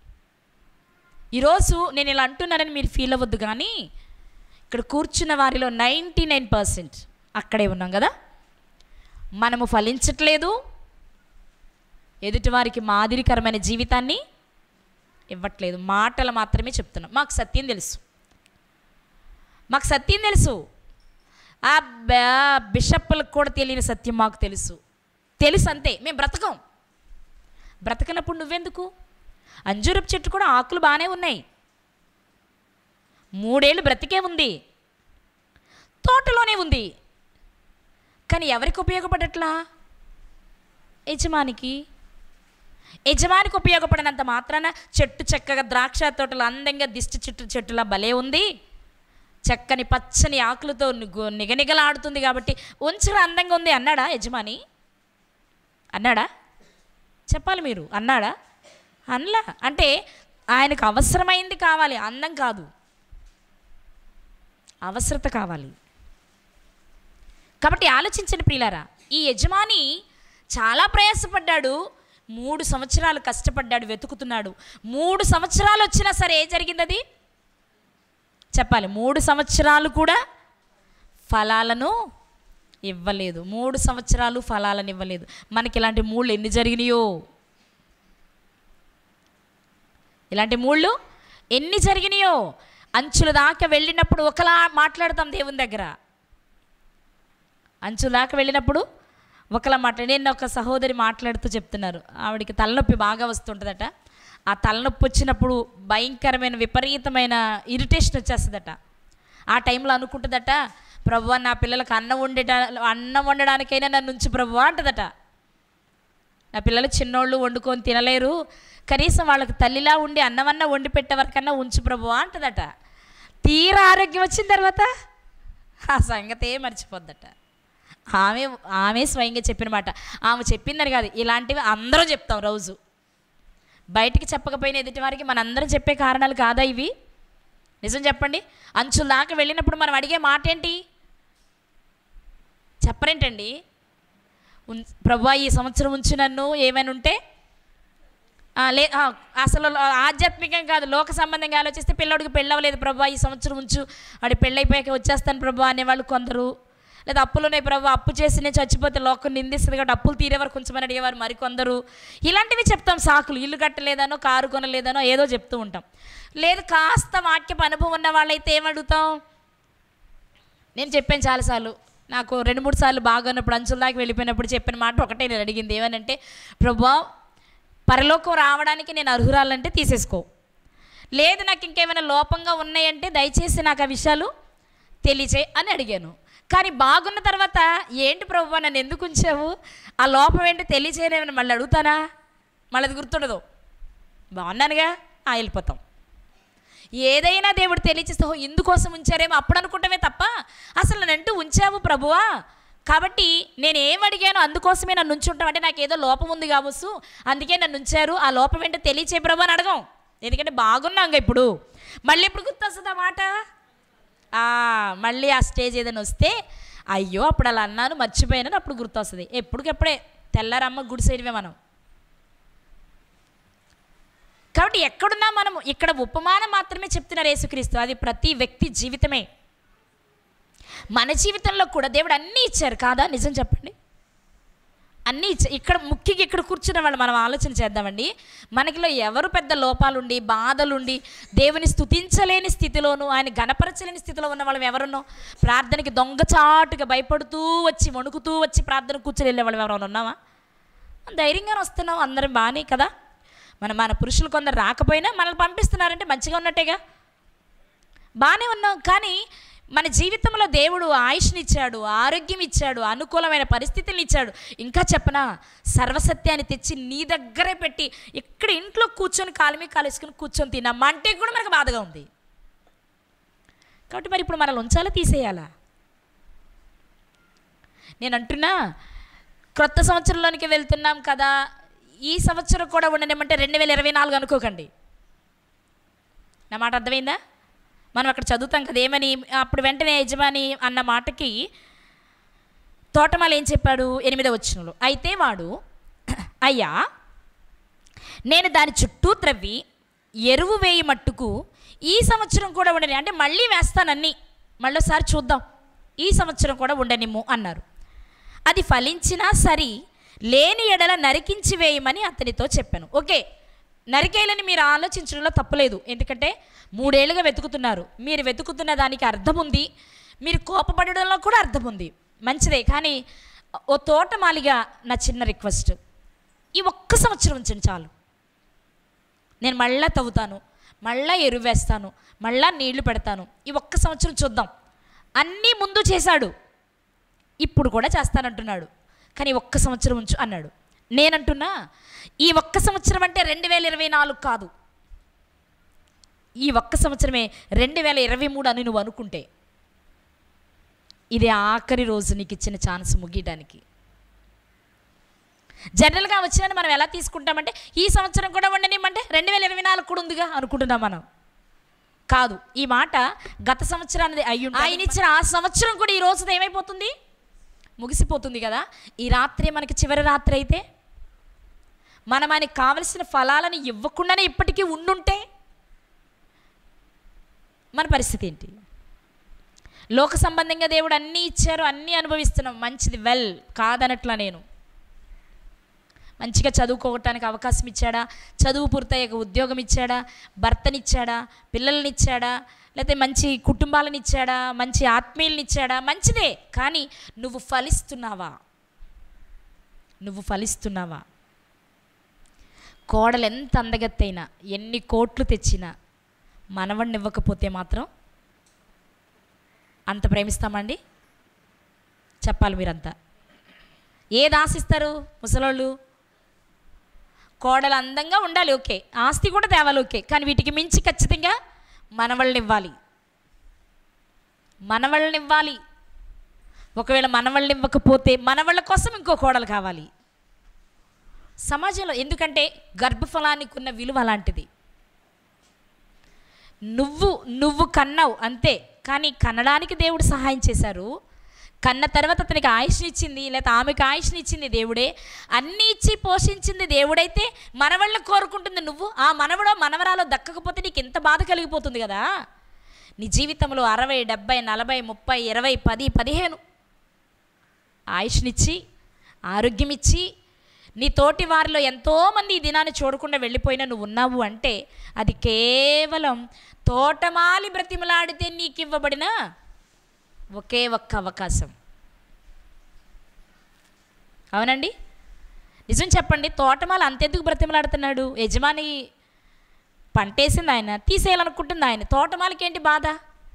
ఈరోజు నేను ఇలా అంటున్నానని మీరు ఫీల్ అవ్వద్దు కానీ ఇక్కడ కూర్చున్న వారిలో నైంటీ నైన్ పర్సెంట్ అక్కడే ఉన్నాం కదా మనము ఫలించట్లేదు ఎదుటివారికి మాదిరికరమైన జీవితాన్ని ఇవ్వట్లేదు మాటలు మాత్రమే చెప్తున్నాం మాకు సత్యం తెలుసు మాకు సత్యం తెలుసు ఆ బ- బిషప్పులకు కూడా తెలియని సత్యం మాకు తెలుసు తెలుసు అంతే మేము బ్రతకం బ్రతకనప్పుడు నువ్వెందుకు అంజూరపు చెట్టు కూడా ఆకులు బాగానే ఉన్నాయి మూడేళ్ళు బ్రతికే ఉంది తోటలోనే ఉంది కానీ ఎవరికి ఉపయోగపడట్లా యజమానికి యజమానికి ఉపయోగపడినంత మాత్రాన చెట్టు చక్కగా ద్రాక్ష తోటలు అందంగా దిష్టి చెట్టు చెట్టులా భలే ఉంది చక్కని పచ్చని ఆకులతో నిగు- నిగనిగలాడుతుంది కాబట్టి ఉంచడం అందంగా ఉంది అన్నాడా యజమాని అన్నాడా చెప్పాలి మీరు అన్నాడా అనలా అంటే ఆయనకు అవసరమైంది కావాలి అందం కాదు అవసరత కావాలి కాబట్టి ఆలోచించండి ప్రియులారా ఈ యజమాని చాలా ప్రయాసపడ్డాడు మూడు సంవత్సరాలు కష్టపడ్డాడు వెతుకుతున్నాడు మూడు సంవత్సరాలు వచ్చినా సరే ఏం జరిగింది అది చెప్పాలి మూడు సంవత్సరాలు కూడా ఫలాలను ఇవ్వలేదు మూడు సంవత్సరాలు ఫలాలను ఇవ్వలేదు మనకి ఇలాంటి మూళ్ళు ఎన్ని జరిగినాయో ఇలాంటి మూళ్ళు ఎన్ని జరిగినాయో అంచుల దాకా వెళ్ళినప్పుడు ఒకలా మాట్లాడతాం దేవుని దగ్గర అంచుల దాకా వెళ్ళినప్పుడు ఒకలా మాట్లాడి నేను ఒక సహోదరి మాట్లాడుతూ చెప్తున్నారు ఆవిడకి తలనొప్పి బాగా వస్తుంటుందట ఆ తలనొప్పి వచ్చినప్పుడు భయంకరమైన విపరీతమైన ఇరిటేషన్ వచ్చేస్తుందట ఆ టైంలో అనుకుంటుందట ప్రభు నా పిల్లలకు అన్నం వండేట అన్నం వండడానికైనా నన్ను ఉంచు ప్రభు అంటదట నా పిల్లలు చిన్నోళ్ళు వండుకొని తినలేరు కనీసం వాళ్ళకి తల్లిలా ఉండి అన్నమన్న వండి పెట్టే వరకన్నా ఉంచు ప్రభు అంటదట తీరా ఆరోగ్యం వచ్చిన తర్వాత ఆ సంగతే మర్చిపోద్దట ఆమె ఆమె స్వయంగా చెప్పిన మాట ఆమె చెప్పిందని కాదు ఇలాంటివి అందరూ చెప్తాం రోజు బయటికి చెప్పకపోయిన ఎదుటి వారికి మనందరం చెప్పే కారణాలు కాదా ఇవి నిజం చెప్పండి అంచుల దాకా వెళ్ళినప్పుడు మనం అడిగే మాట ఏంటి చెప్పరేంటండి ఉన్ ప్రభా ఈ సంవత్సరం ఉంచు నన్ను ఏమైనా ఉంటే ఆ, లే ఆ, అసలు లో- ఆధ్యాత్మికం కాదు లోక సంబంధంగా ఆలోచిస్తే పిల్లోడికి పెళ్ళవలేదు ప్రభా ఈ సంవత్సరం ఉంచు వాడి పెళ్ళైపోయాక వచ్చేస్తాను ప్రభా అనేవాళ్ళు కొందరు లేదా అప్పులున్నాయి ప్రభా అప్పు చేసి నేను చచ్చిపోతే లోకం నిందిస్తుంది కాబట్టి అప్పులు తీరే వరకు కొంచెమని అడిగేవారు మరికొందరు ఇలాంటివి చెప్తాం సాకులు ఇల్లు కట్టలేదనో కారు కొనలేదనో ఏదో చెప్తూ ఉంటాం లేదు కాస్త వాక్యపు అనుభవం ఉన్న వాళ్ళైతే ఏమడుగుతాం నేను చెప్పాను చాలాసార్లు నాకు రెండు మూడు సార్లు బాగా ఉన్నప్పుడు అంచుల దాకా వెళ్ళిపోయినప్పుడు చెప్పిన మాట ఒకటే నేను అడిగింది ఏమనంటే ప్రభా పరలోకం రావడానికి నేను అర్హురాలంటే తీసేసుకో లేదు నాకు ఇంకేమైనా లోపంగా ఉన్నాయంటే దయచేసి నాకు ఆ విషయాలు తెలియచే అని అడిగాను కానీ బాగున్న తర్వాత ఏంటి ప్రభు నన్ను ఎందుకు ఉంచావు ఆ లోపం ఏంటో తెలియచేయలేమని మళ్ళీ అడుగుతానా మళ్ళీ అది గుర్తుండదు బాగున్నానుగా ఆ వెళ్ళిపోతాం ఏదైనా దేవుడు తెలియచేస్తే "ఓ, ఇందుకోసం ఉంచారేమో అప్పుడు అనుకుంటామే తప్ప అసలు నన్నంటూ ఉంచావు ప్రభువా కాబట్టి నేను ఏం అడిగానో అందుకోసమే నన్ను ఉంచుంటాం అంటే నాకు ఏదో లోపం ఉంది కావచ్చు అందుకే నన్ను ఉంచారు ఆ లోపం ఏంటో తెలియచే ప్రభు అని అడగం ఎందుకంటే బాగున్నాంగా ఇప్పుడు మళ్ళీ ఇప్పుడు గుర్తొస్తుంది ఆ మాట ఆ, మళ్ళీ ఆ స్టేజ్ ఏదైనా వస్తే అయ్యో అప్పుడు అలా అన్నాను మర్చిపోయానని అప్పుడు గుర్తొస్తుంది ఎప్పటికెప్పుడే తెల్లారమ్మ గుడి సైడ్వే మనం కాబట్టి కాబట్టి ఎక్కడున్నా మనము ఇక్కడ ఉపమానం మాత్రమే చెప్తున్నారు యేసుక్రీస్తు అది ప్రతి వ్యక్తి జీవితమే మన జీవితంలో కూడా దేవుడు అన్నీ ఇచ్చారు కాదా నిజం చెప్పండి అన్నీ ఇచ్చా ఇక్కడ ముఖ్యంగా ఇక్కడ కూర్చున్న వాళ్ళు మనం ఆలోచన చేద్దామండి మనకిలో ఎవరు పెద్ద లోపాలుండి బాధలుండి దేవుని స్తుతించలేని స్థితిలోను ఆయన గణపరచలేని స్థితిలో ఉన్న వాళ్ళం ఎవరున్నో ప్రార్థనకి దొంగచాటుగా భయపడుతూ వచ్చి వణుకుతూ వచ్చి ప్రార్థన కూర్చొని వెళ్ళే వాళ్ళం ఎవరైనా ఉన్నావా ధైర్యంగానే వస్తున్నాం అందరం బాగానే కదా మన మన పురుషులు కొందరు రాకపోయినా మనల్ని పంపిస్తున్నారంటే మంచిగా ఉన్నట్టేగా బాగానే ఉన్నాం కానీ మన జీవితంలో దేవుడు ఆయుష్ని ఇచ్చాడు ఆరోగ్యం ఇచ్చాడు అనుకూలమైన పరిస్థితులను ఇచ్చాడు ఇంకా చెప్పనా సర్వసత్యాన్ని తెచ్చి నీ దగ్గరే పెట్టి ఇక్కడ ఇంట్లో కూర్చొని కాలు మీద కాలు వేసుకుని కూర్చొని తినమ్మా అంటే కూడా మనకు బాధగా ఉంది కాబట్టి మరి ఇప్పుడు మనల్ని ఉంచాలా తీసేయాలా నేను అంటున్నా క్రొత్త సంవత్సరంలోనికి వెళ్తున్నాం కదా ఈ సంవత్సరం కూడా ఉండనేమంటే రెండు వేల ఇరవై నాలుగు అనుకోకండి నా మాట అర్థమైందా మనం అక్కడ చదువుతాం కదా ఏమని అప్పుడు వెంటనే యజమాని అన్న మాటకి తోటమాల ఏం చెప్పాడు ఎనిమిదో వచ్చినలో అయితే వాడు అయ్యా నేను దాని చుట్టూ త్రవ్వి ఎరువు వేయి మట్టుకు ఈ సంవత్సరం కూడా ఉండని అంటే మళ్ళీ వేస్తానన్ని మళ్ళీసారి చూద్దాం ఈ సంవత్సరం కూడా ఉండనిమ్ము అన్నారు అది ఫలించినా సరి లేని ఎడల నరికించి వేయమని అతనితో చెప్పాను ఓకే నరికేయాలని మీరు ఆలోచించడంలో తప్పలేదు ఎందుకంటే మూడేళ్లుగా వెతుకుతున్నారు మీరు వెతుకుతున్న దానికి అర్థం ఉంది మీరు కోపపడడంలో కూడా అర్థం ఉంది మంచిదే కానీ ఓ తోటమాలిగా నా చిన్న రిక్వెస్ట్ ఈ ఒక్క సంవత్సరం ఉంచండి చాలు నేను మళ్ళా తవ్వుతాను మళ్ళా ఎరువు వేస్తాను మళ్ళా నీళ్లు పెడతాను ఈ ఒక్క సంవత్సరం చూద్దాం అన్నీ ముందు చేశాడు ఇప్పుడు కూడా చేస్తానంటున్నాడు కానీ ఒక్క సంవత్సరం ఉంచు అన్నాడు నేనంటున్నా ఈ ఒక్క సంవత్సరం అంటే రెండు వేల ఇరవై నాలుగు కాదు ఈ ఒక్క సంవత్సరమే రెండు వేల ఇరవై మూడు అని నువ్వు అనుకుంటే ఇది ఆఖరి రోజు నీకు ఇచ్చిన ఛాన్స్ ముగియడానికి జనరల్గా వచ్చిన మనం ఎలా తీసుకుంటామంటే ఈ సంవత్సరం కూడా ఉండనివ్వమంటే రెండు వేల ఇరవై నాలుగు కూడా ఉందిగా అనుకుంటున్నాం మనం కాదు ఈ మాట గత సంవత్సరానికి అయ్యి ఆయన ఇచ్చిన ఆ సంవత్సరం కూడా ఈ రోజుది ఏమైపోతుంది ముగిసిపోతుంది కదా ఈ రాత్రి మనకి చివరి రాత్రి అయితే మనం ఆయనకి కావలసిన ఫలాలను ఇవ్వకుండానే ఇప్పటికీ ఉండుంటే మన పరిస్థితి ఏంటి లోక సంబంధంగా దేవుడు అన్నీ ఇచ్చారు అన్నీ అనుభవిస్తున్నాం మంచిది వెల్ కాదనట్లా నేను మంచిగా చదువుకోవటానికి అవకాశం ఇచ్చాడా చదువు పూర్తయ్యాక ఉద్యోగం ఇచ్చాడా భర్తనిచ్చాడా పిల్లల్ని ఇచ్చాడా లేకపోతే మంచి కుటుంబాలను ఇచ్చాడా మంచి ఆత్మీయుల్ని ఇచ్చాడా మంచిదే కానీ నువ్వు ఫలిస్తున్నావా నువ్వు ఫలిస్తున్నావా కోడలు ఎంత అందగత్తైనా ఎన్ని కోట్లు తెచ్చినా మనవడిని ఇవ్వకపోతే మాత్రం అంత ప్రేమిస్తామండి చెప్పాలి మీరంతా ఏది ఆశిస్తారు ముసలోళ్ళు కోడలు అందంగా ఉండాలి ఓకే ఆస్తి కూడా తేవాలి ఓకే కానీ వీటికి మించి ఖచ్చితంగా మనవళ్ళని ఇవ్వాలి మనవళ్ళని ఇవ్వాలి ఒకవేళ మనవళ్ళని ఇవ్వకపోతే మనవళ్ళ కోసం ఇంకో కోడలు కావాలి సమాజంలో ఎందుకంటే గర్భఫలానికి ఉన్న విలువ అలాంటిది నువ్వు నువ్వు కన్నావు అంతే కానీ కనడానికి దేవుడు సహాయం చేశారు కన్న తర్వాత అతనికి ఆయుష్ని ఇచ్చింది లేకపోతే ఆమెకు ఆయుష్ని ఇచ్చింది దేవుడే అన్నీ ఇచ్చి పోషించింది దేవుడైతే మనవళ్ళని కోరుకుంటుంది నువ్వు ఆ మనవడో మనవరాలో దక్కకపోతే నీకు ఎంత బాధ కలిగిపోతుంది కదా నీ జీవితంలో అరవై డెబ్బై నలభై ముప్పై ఇరవై పది పదిహేను ఆయుష్నిచ్చి ఆరోగ్యం ఇచ్చి నీ తోటి వారిలో ఎంతోమంది ఈ దినాన్ని చూడకుండా వెళ్ళిపోయినా నువ్వు ఉన్నావు అంటే అది కేవలం తోటమాలి బ్రతిమలాడితే నీకు ఇవ్వబడిన ఒకే ఒక్క అవకాశం అవునండి నిజం చెప్పండి తోటమాల అంతెందుకు బ్రతిమలాడుతున్నాడు యజమాని పంటేసింది ఆయన తీసేయాలనుకుంటుంది ఆయన తోటమాలకి ఏంటి బాధ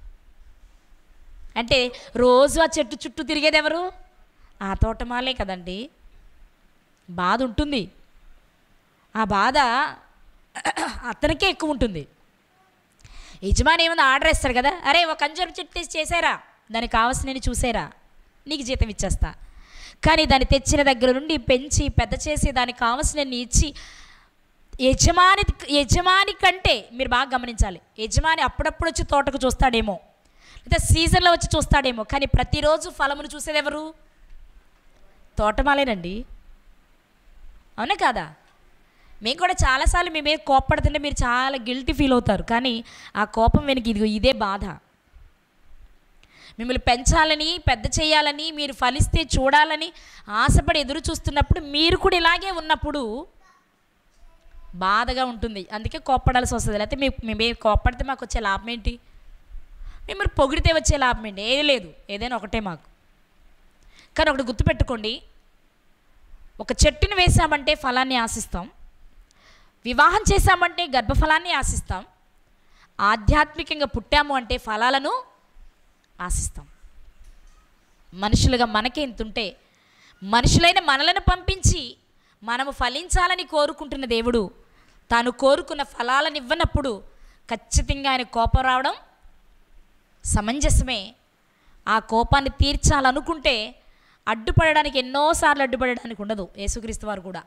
అంటే రోజు ఆ చెట్టు చుట్టూ తిరిగేది ఎవరు ఆ తోటమాలే కదండి బాధ ఉంటుంది ఆ బాధ అతనికే ఎక్కువ ఉంటుంది యజమాని ఏమన్నా ఆర్డర్ ఇస్తాడు కదా అరే ఒక అంజరు చెట్టు తెచ్చి చేసారా దానికి కావాల్సిన చూసారా నీకు జీతం ఇచ్చేస్తా కానీ దాన్ని తెచ్చిన దగ్గర నుండి పెంచి పెద్ద చేసి దానికి కావాల్సిన ఇచ్చి యజమాని యజమాని కంటే మీరు బాగా గమనించాలి యజమాని అప్పుడప్పుడు వచ్చి తోటకు చూస్తాడేమో లేదా సీజన్లో వచ్చి చూస్తాడేమో కానీ ప్రతిరోజు ఫలమును చూసేది ఎవరు తోటమాలేనండి అవునా కాదా మేము కూడా చాలాసార్లు మీ మీద కోప్పడుతుంటే మీరు చాలా గిల్టీ ఫీల్ అవుతారు కానీ ఆ కోపం వెనక ఇదిగో ఇదే బాధ మిమ్మల్ని పెంచాలని పెద్ద చేయాలని మీరు ఫలిస్తే చూడాలని ఆశపడి ఎదురు చూస్తున్నప్పుడు మీరు కూడా ఇలాగే ఉన్నప్పుడు బాధగా ఉంటుంది అందుకే కోప్పడాల్సి వస్తుంది లేకపోతే మీ మీ మీద కోప్పడితే మాకు వచ్చే లాభం ఏంటి మిమ్మల్ని పొగిడితే వచ్చే లాభం ఏంటి ఏది లేదు ఏదైనా ఒకటే మాకు కానీ ఒకటి గుర్తుపెట్టుకోండి ఒక చెట్టుని వేసామంటే ఫలాన్ని ఆశిస్తాం వివాహం చేశామంటే గర్భఫలాన్ని ఆశిస్తాం ఆధ్యాత్మికంగా పుట్టాము అంటే ఫలాలను ఆశిస్తాం మనుషులుగా మనకే ఇంతుంటే మనుషులైన మనలను పంపించి మనము ఫలించాలని కోరుకుంటున్న దేవుడు తాను కోరుకున్న ఫలాలను ఇవ్వనప్పుడు ఖచ్చితంగా ఆయన కోపం రావడం సమంజసమే ఆ కోపాన్ని తీర్చాలనుకుంటే అడ్డుపడడానికి ఎన్నోసార్లు అడ్డుపడడానికి ఉండదు యేసుక్రీస్తు వారు కూడా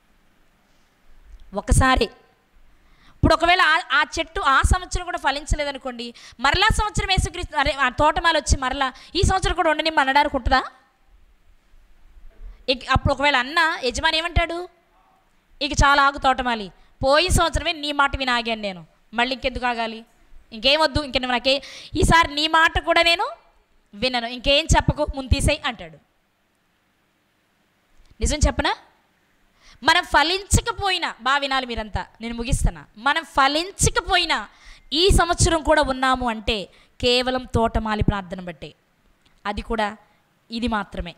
ఒకసారి ఇప్పుడు ఒకవేళ ఆ ఆ చెట్టు ఆ సంవత్సరం కూడా ఫలించలేదనుకోండి మరలా సంవత్సరం యేసుక్రీస్తు అరే ఆ తోటమాల వచ్చి మరలా ఈ సంవత్సరం కూడా ఉండని అనడానికి ఉంటుందా ఇక అప్పుడు ఒకవేళ అన్న యజమాని ఏమంటాడు ఇక చాలా ఆగు తోటమాలి పోయిన సంవత్సరమే నీ మాట విని ఆగాను నేను మళ్ళీ ఇంకెందుకు ఆగాలి ఇంకేం వద్దు ఇంక నువ్వు నాకే ఈసారి నీ మాట కూడా నేను వినను ఇంకేం చెప్పకు ముందు తీసేయి అంటాడు నిజం చెప్పనా మనం ఫలించకపోయినా బాగా వినాలి మీరంతా నేను ముగిస్తున్నా మనం ఫలించకపోయినా ఈ సంవత్సరం కూడా ఉన్నాము అంటే కేవలం తోటమాలి ప్రార్థన బట్టే అది కూడా ఇది మాత్రమే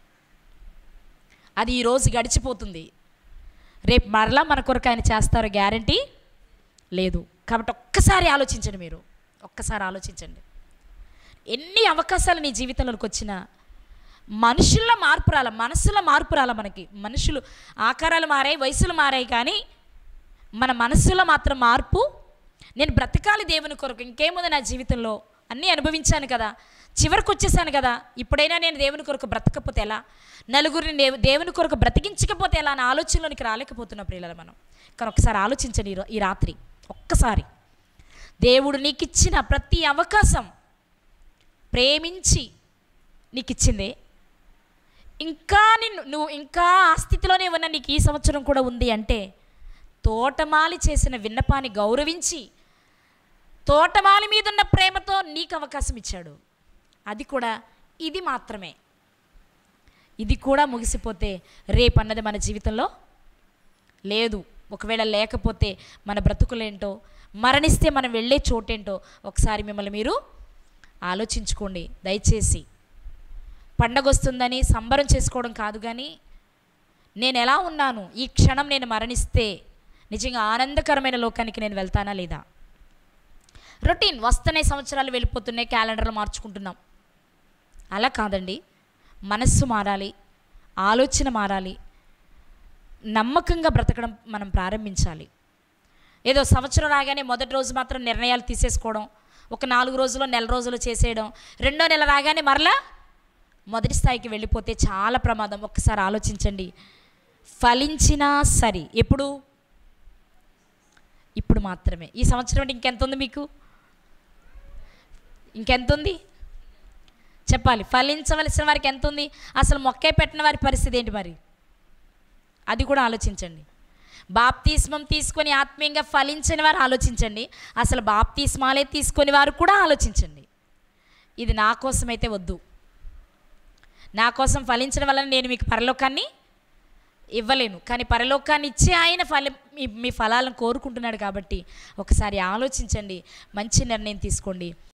అది ఈరోజు గడిచిపోతుంది రేపు మరలా మన కొరకు ఆయన చేస్తారో గ్యారంటీ లేదు కాబట్టి ఒక్కసారి ఆలోచించండి మీరు ఒక్కసారి ఆలోచించండి ఎన్ని అవకాశాలు నీ జీవితంలోకి వచ్చినా మనుషుల మార్పు రాల మనసుల మార్పు రాల మనకి మనుషులు ఆకారాలు మారాయి వయసులు మారాయి కానీ మన మనస్సులో మాత్రం మార్పు నేను బ్రతకాలి దేవుని కొరకు ఇంకేముంది నా జీవితంలో అన్నీ అనుభవించాను కదా చివరికి వచ్చేసాను కదా ఇప్పుడైనా నేను దేవుని కొరకు బ్రతకపోతే ఎలా నలుగురిని దేవు- దేవుని కొరకు బ్రతికించకపోతే ఎలా అనే ఆలోచనలోనికి రాలేకపోతున్న ప్రియుల మనం కానీ ఒకసారి ఆలోచించండి ఈ రో- ఈ రాత్రి ఒక్కసారి దేవుడు నీకు ఇచ్చిన ప్రతి అవకాశం ప్రేమించి నీకు ఇచ్చిందే ఇంకా నిన్ను నువ్వు ఇంకా ఆ స్థితిలోనే ఉన్న నీకు ఈ సంవత్సరం కూడా ఉంది అంటే తోటమాలి చేసిన విన్నపాన్ని గౌరవించి తోటమాలి మీద ఉన్న ప్రేమతో నీకు అవకాశం ఇచ్చాడు అది కూడా ఇది మాత్రమే ఇది కూడా ముగిసిపోతే రేపన్నది మన జీవితంలో లేదు ఒకవేళ లేకపోతే మన బ్రతుకులేంటో మరణిస్తే మనం వెళ్ళే చోటేంటో ఒకసారి మిమ్మల్ని మీరు ఆలోచించుకోండి దయచేసి పండగ వస్తుందని సంబరం చేసుకోవడం కాదు కానీ నేను ఎలా ఉన్నాను ఈ క్షణం నేను మరణిస్తే నిజంగా ఆనందకరమైన లోకానికి నేను వెళ్తానా లేదా రొటీన్ వస్తున్నాయి సంవత్సరాలు వెళ్ళిపోతున్నాయి క్యాలెండర్లు మార్చుకుంటున్నాం అలా కాదండి మనస్సు మారాలి ఆలోచన మారాలి నమ్మకంగా బ్రతకడం మనం ప్రారంభించాలి ఏదో సంవత్సరం రాగానే మొదటి రోజు మాత్రం నిర్ణయాలు తీసేసుకోవడం ఒక నాలుగు రోజులు నెల రోజులు చేసేయడం రెండో నెల రాగానే మరలా మొదటి స్థాయికి వెళ్ళిపోతే చాలా ప్రమాదం ఒక్కసారి ఆలోచించండి ఫలించినా సరి ఎప్పుడు ఇప్పుడు మాత్రమే ఈ సంవత్సరం అంటే ఇంకెంత ఉంది మీకు ఇంకెంత ఉంది చెప్పాలి ఫలించవలసిన వారికి ఎంత ఉంది అసలు మొక్కే పెట్టిన వారి పరిస్థితి ఏంటి మరి అది కూడా ఆలోచించండి బాప్తిస్మం తీసుకొని ఆత్మీయంగా ఫలించని వారు ఆలోచించండి అసలు బాప్తిస్మాలే తీసుకొని వారు కూడా ఆలోచించండి ఇది నా కోసమైతే వద్దు నా కోసం ఫలించడం వలన నేను మీకు పరలోకాన్ని ఇవ్వలేను కానీ పరలోకాన్ని ఇచ్చే ఆయన ఫల మీ- మీ ఫలాలను కోరుకుంటున్నాడు కాబట్టి ఒకసారి ఆలోచించండి మంచి నిర్ణయం తీసుకోండి